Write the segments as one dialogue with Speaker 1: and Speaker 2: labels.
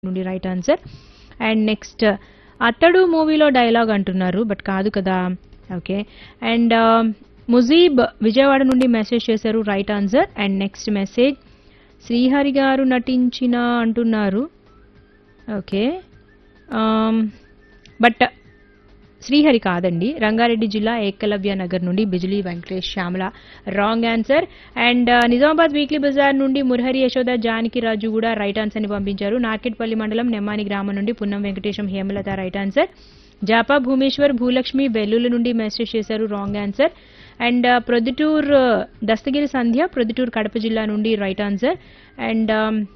Speaker 1: నుండి right answer and next అతడు మూవీలో డైలాగ్ అంటున్నారు బట్ కాదు కదా ఓకే అండ్ ముజీబ్ విజయవాడ నుండి మెసేజ్ చేశారు right answer and next message Srihari garu నటించిన అంటున్నారు ఓకే బట్ శ్రీహరి కాదండి రంగారెడ్డి జిల్లా ఏకలవ్య నగర్ నుండి Bijili Venkatesh Shyamala wrong answer and Nizamabad weekly Bazar నుండి మురహరి యశోద జానకి రాజు కూడా రైట్ ఆన్సర్ ని పంపించారు నార్కెట్పల్లి మండలం నెమ్మాని గ్రామం నుండి పున్నం వెంకటేశం హేమలత రైట్ ఆన్సర్ జాపా భూమేశ్వర్ భూలక్ష్మి వెల్లుల నుండి మెసేజ్ చేశారు wrong answer and Proddatur Dastagiri Sandhya Proddatur Kadapa జిల్లా నుండి right answer and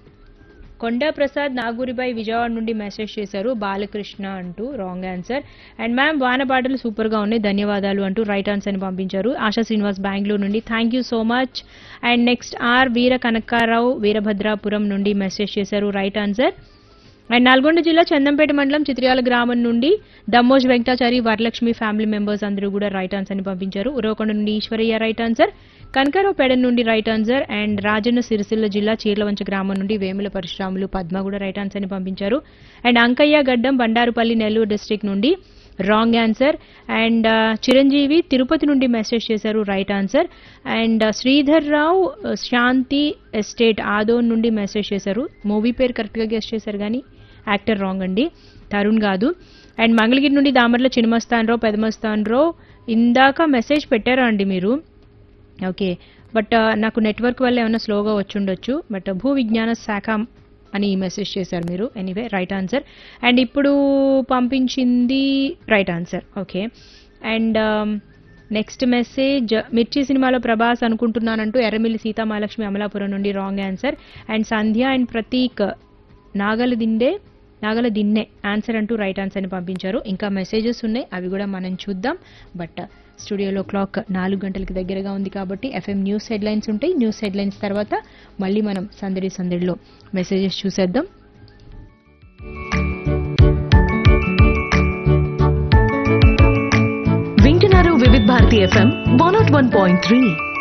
Speaker 1: Konda Prasad Naguribai Vijayawada నుండి మెసేజ్ చేశారు బాలకృష్ణ అంటూ రాంగ్ ఆన్సర్ అండ్ మ్యామ్ వాన పాటలు సూపర్ గా ఉన్నాయి ధన్యవాదాలు అంటూ రైట్ ఆన్సర్ ని పంపించారు ఆశా శ్రీనివాస్ బెంగళూరు నుండి thank you so much and next R Veera Kanakarao Veerabhadrapuram నుండి మెసేజ్ చేశారు రైట్ ఆన్సర్ అండ్ నల్గొండ జిల్లా చందంపేట మండలం చిత్రియాల గ్రామం నుండి దమ్మోజ్ వెంకటాచారి వరలక్ష్మి ఫ్యామిలీ మెంబర్స్ అందరూ కూడా రైట్ ఆన్సర్ ని పంపించారు ఉరవకొండ నుండి ఈశ్వరయ్య రైట్ ఆన్సర్ కనకారావు పేడ నుండి right answer and Rajanna Sircilla జిల్లా చీర్లవంచ గ్రామం నుండి వేముల పరశురాములు పద్మ కూడా రైట్ ఆన్సర్ ని పంపించారు అండ్ అంకయ్య గడ్డం బండారుపల్లి నెల్లూరు డిస్ట్రిక్ట్ నుండి wrong answer and Chiranjeevi Tirupati నుండి మెసేజ్ చేశారు right answer and Sridhar Rao Shanti estate Adoni నుండి మెసేజ్ చేశారు మూవీ పేరు కరెక్ట్గా గెస్ట్ చేశారు కానీ యాక్టర్ రాంగ్ అండి తరుణ్ కాదు అండ్ మంగళగిరి నుండి దామర్ల చినమస్తాన్ రావు పెదమస్తాన్ రావు ఇందాక మెసేజ్ పెట్టారా అండి మీరు ఓకే బట్ నాకు నెట్వర్క్ వల్ల ఏమైనా స్లోగా వచ్చి ఉండొచ్చు బట్ భూ విజ్ఞాన శాఖ అని మెసేజ్ చేశారు మీరు ఎనీవే రైట్ ఆన్సర్ అండ్ ఇప్పుడు పంపించింది right answer okay and next message Mirchi సినిమాలో ప్రభాస్ అనుకుంటున్నానంటూ ఎర్రమిల్లి సీతామహాలక్ష్మి అమలాపురం నుండి wrong answer and Sandhya and Prateek Nagala Dinde Nagala Dinne answer అంటూ రైట్ ఆన్సర్ ని పంపించారు ఇంకా మెసేజెస్ ఉన్నాయి అవి కూడా మనం చూద్దాం బట్ స్టూడియోలో క్లాక్ నాలుగు గంటలకి దగ్గరగా ఉంది కాబట్టి ఎఫ్ఎం న్యూస్ హెడ్లైన్స్ ఉంటాయి న్యూస్ హెడ్లైన్స్ తర్వాత మళ్ళీ మనం సందడి సందడిలో మెసేజెస్ చూసేద్దాం
Speaker 2: వింటున్నారు Vividh Bharati FM one naught one point three